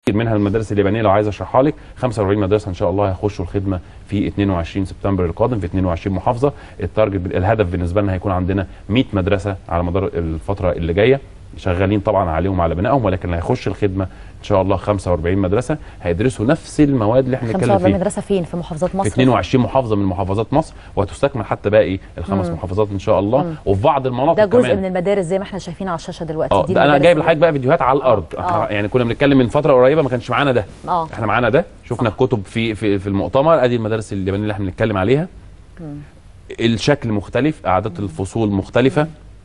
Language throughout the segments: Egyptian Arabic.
منها المدارس اليابانيه لو عايز اشرحها لك 45 مدرسه ان شاء الله هيخشوا الخدمه في 22 سبتمبر القادم في 22 محافظه التارجت الهدف بالنسبه لنا هيكون عندنا 100 مدرسه على مدار الفتره اللي جايه شغالين طبعا عليهم على بنائهم ولكن اللي هيخش الخدمه ان شاء الله 45 مدرسه هيدرسوا نفس المواد اللي احنا بنتكلم 45 فيها مدرسه فين في محافظات مصر في 22 محافظه من محافظات مصر وهتستكمل حتى باقي الخمس مم. محافظات ان شاء الله مم. وفي بعض المناطق ده جزء كمان من المدارس زي ما احنا شايفين على الشاشه دلوقتي اه دي ده انا المدارس جايب اللي- لحضرتك بقى فيديوهات على الارض آه. يعني كنا بنتكلم من فتره قريبه ما كانش معانا ده اه احنا معانا ده شفنا الكتب في في في المؤتمر ادي المدارس اليابانيه اللي احنا بنتكلم عليها مم. الشكل مختلف اعداد الفصول مختلفه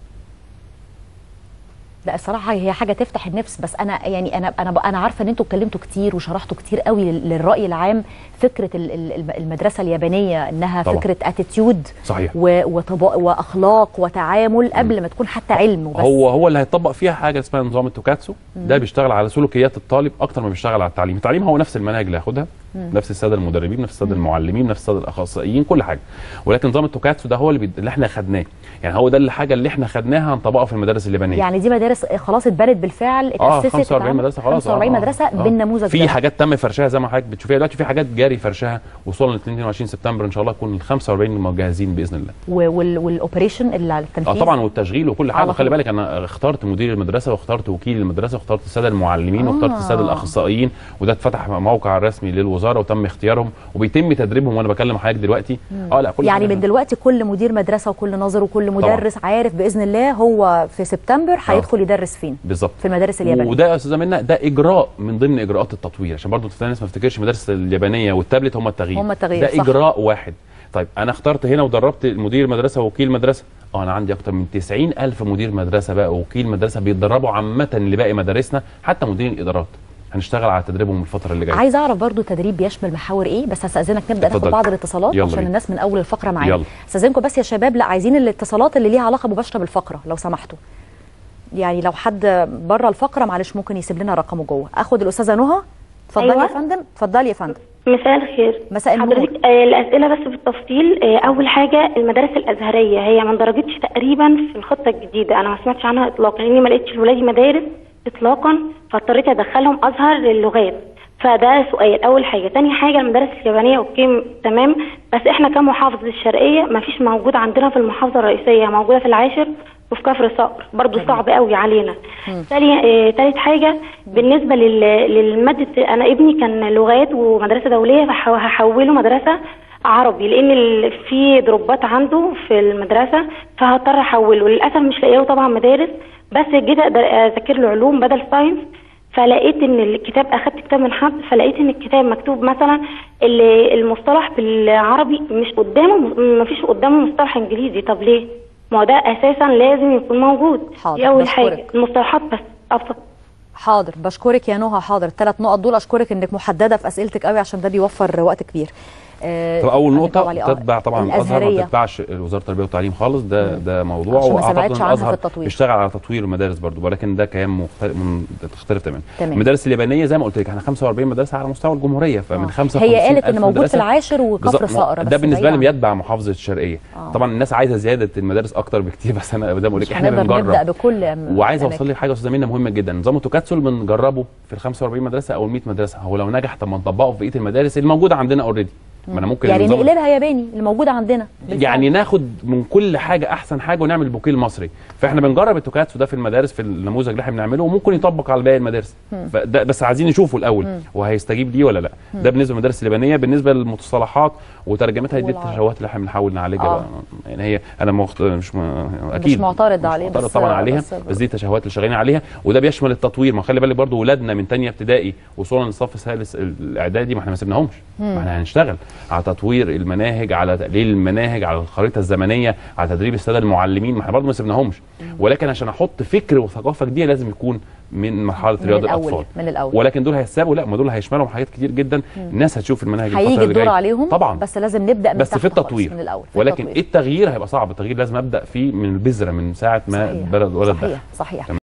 لا الصراحه هي حاجه تفتح النفس بس انا يعني انا انا انا عارفه ان انتوا اتكلمتوا كتير وشرحتوا كتير قوي لل- للراي العام فكره ال- ال- المدرسه اليابانيه انها طبعا. فكره اتيتيود صحيح وطباع واخلاق وتعامل قبل ما تكون حتى علم وبس هو هو اللي هيطبق فيها حاجه اسمها نظام التوكاتسو ده بيشتغل على سلوكيات الطالب اكتر ما بيشتغل على التعليم التعليم هو نفس المناهج اللي هياخدها مم. نفس الساده المدربين نفس الساده المعلمين نفس الساده الاخصائيين كل حاجه ولكن نظام التوكاتسو ده هو اللي, بي... اللي احنا خدناه يعني هو ده الحاجه اللي احنا خدناها هنطبقها في المدارس اليابانيه يعني دي مدارس خلاص اتبنت بالفعل اه اتاسست 45 اتعملت؟ مدرسه خلاص 45 آه، آه، مدرسه آه. بالنموذج في ده حاجات تم فرشها زي ما حضرتك بتشوفيها دلوقتي في حاجات جاري فرشها وصولا ل 22 سبتمبر ان شاء الله يكون ال 45 جاهزين باذن الله و- وال- والاوبريشن اللي على اه التنفيذ طبعا والتشغيل وكل حاجه على خلي طول. بالك انا اخترت مدير المدرسه واخترت وكيل المدرسه واخترت الساده المعلمين آه. واخترت الساده الاخصائيين وده اتفتح موقع رسمي للوزاره وتم اختيارهم وبيتم تدريبهم وانا بكلم حضرتك دلوقتي اه لا كل يعني حاجة من دلوقتي كل مدير مدرسه وكل ناظر وكل مدرس عارف باذن الله هو في سبتمبر هيدخل يدرس فين بالظبط في المدارس اليابانيه وده يا استاذه منى ده اجراء من ضمن اجراءات التطوير عشان برضو الناس ما تفتكرش المدارس اليابانيه والتابلت هم التغيير هم التغيير، ده صح. اجراء واحد طيب انا اخترت هنا ودربت مدير مدرسه ووكيل مدرسه اه انا عندي اكتر من 90 الف مدير مدرسه بقى ووكيل مدرسه بيتدربوا عامه لباقي مدارسنا حتى مدير الادارات هنشتغل على تدريبهم الفتره اللي جايه عايز اعرف برضو التدريب بيشمل محاور ايه بس هستاذنك نبدا ناخد اتفضل. بعض الاتصالات يلا عشان بينا. الناس من اول الفقره معانا يلا. استاذنكم بس يا شباب لا عايزين الاتصالات اللي ليها علاقه مباشره بالفقره لو سمحتوا يعني لو حد بره الفقره معلش ممكن يسيب لنا رقمه جوه اخد الاستاذه نهى اتفضلي أيوة. يا فندم اتفضلي يا فندم مساء الخير مساء النور. حضرتك آه الاسئله بس بالتفصيل آه اول حاجه المدارس الازهريه هي ما اندرجتش تقريبا في الخطه الجديده انا ما سمعتش عنها اطلاقا لاني ما لقيتش لولادي مدارس اطلاقا فاضطريت ادخلهم ازهر للغات فده سؤال اول حاجه تاني حاجه المدارس اليابانيه اوكي تمام بس احنا كمحافظه الشرقيه ما فيش موجود عندنا في المحافظه الرئيسيه موجوده في العاشر وفي كفر صقر برضو صعب قوي علينا تاني آه، تالت حاجه بالنسبه لل... للماده انا ابني كان لغات ومدرسه دوليه فهحوله مدرسه عربي لان ال... في دروبات عنده في المدرسه فهضطر احوله للاسف مش لاقيه له طبعا مدارس بس جيت أقدر اذاكر له علوم بدل ساينس فلقيت ان الكتاب اخدت كتاب من حد فلقيت ان الكتاب مكتوب مثلا ال- المصطلح بالعربي مش قدامه ما فيش قدامه مصطلح انجليزي طب ليه ما هو ده اساسا لازم يكون موجود حاضر، دي اول بشكرك. حاجه المصطلحات بس ابسط حاضر بشكرك يا نهى حاضر الثلاث نقط دول اشكرك انك محدده في اسئلتك قوي عشان ده بيوفر وقت كبير آه، طب اول هنجاوب نقطه عليه. آه، تتبع طبعا الازهر ما الازهريه تتبعش وزاره التربيه والتعليم خالص ده ده موضوع عشان ما واعتقد سمعتش ان عنها في الازهر التطوير. بيشتغل على تطوير المدارس برضو ولكن ده كيان مختلف من تختلف تماما تمام. المدارس اليابانيه زي ما قلت لك احنا 45 مدرسه على مستوى الجمهوريه فمن 55 هي قالت ان ألف موجود في مدرسة العاشر وكفر بالظبط. صقر ده بس بالنسبه بعيد لهم عن- يتبع محافظه الشرقيه آه. طبعا الناس عايزه زياده المدارس اكتر بكتير بس انا زي ما بقول لك مش احنا هنقدر بنجرب نبدا بكل أم- وعايز الأماكن. اوصل لك حاجه يا استاذه منى مهمه جدا نظام التكاتسل بنجربه في ال 45 مدرسه او ال 100 مدرسه هو لو نجح طب ما نطبقه في بقيه المدارس اللي موجوده عندنا اوريدي ما انا ممكن يعني النظام- نقلبها ياباني اللي موجوده عندنا بالفعل. يعني ناخد من كل حاجه احسن حاجه ونعمل بوكيه المصري فاحنا بنجرب التوكاتسو ده في المدارس في النموذج اللي احنا بنعمله وممكن يطبق على باقي المدارس فده بس عايزين نشوفه الاول وهيستجيب ليه ولا لا ده بالنسبه للمدارس اليابانيه بالنسبه للمصطلحات وترجمتها دي والعربي. التشوهات اللي احنا بنحاول نعالجها آه. بقى. يعني هي انا مخت... مش م... اكيد معترض عليه، معترض بس- طبعا عليها بس- بس, دي التشوهات اللي شغالين عليها وده بيشمل التطوير ما خلي بالك برضو ولادنا من تانية ابتدائي وصولا للصف الثالث الاعدادي ما احنا ما سيبناهمش ما احنا هنشتغل على تطوير المناهج على تقليل المناهج على الخريطه الزمنيه على تدريب الساده المعلمين ما احنا برضو ما سيبناهمش ولكن عشان احط فكر وثقافه جديده لازم يكون من مرحله من رياض الأول، الاطفال من الأول. ولكن دول هيسابوا لا ما دول هيشملهم حاجات كتير جدا الناس هتشوف المناهج الفتره هيجي اللي الدور جايه عليهم طبعا بس لازم نبدا من بس تحت في خالص، التطوير من الاول في ولكن التطوير. التغيير هيبقى صعب التغيير لازم ابدا فيه من البذره من ساعه ما صحيح. بلد ولد صحيح صحيح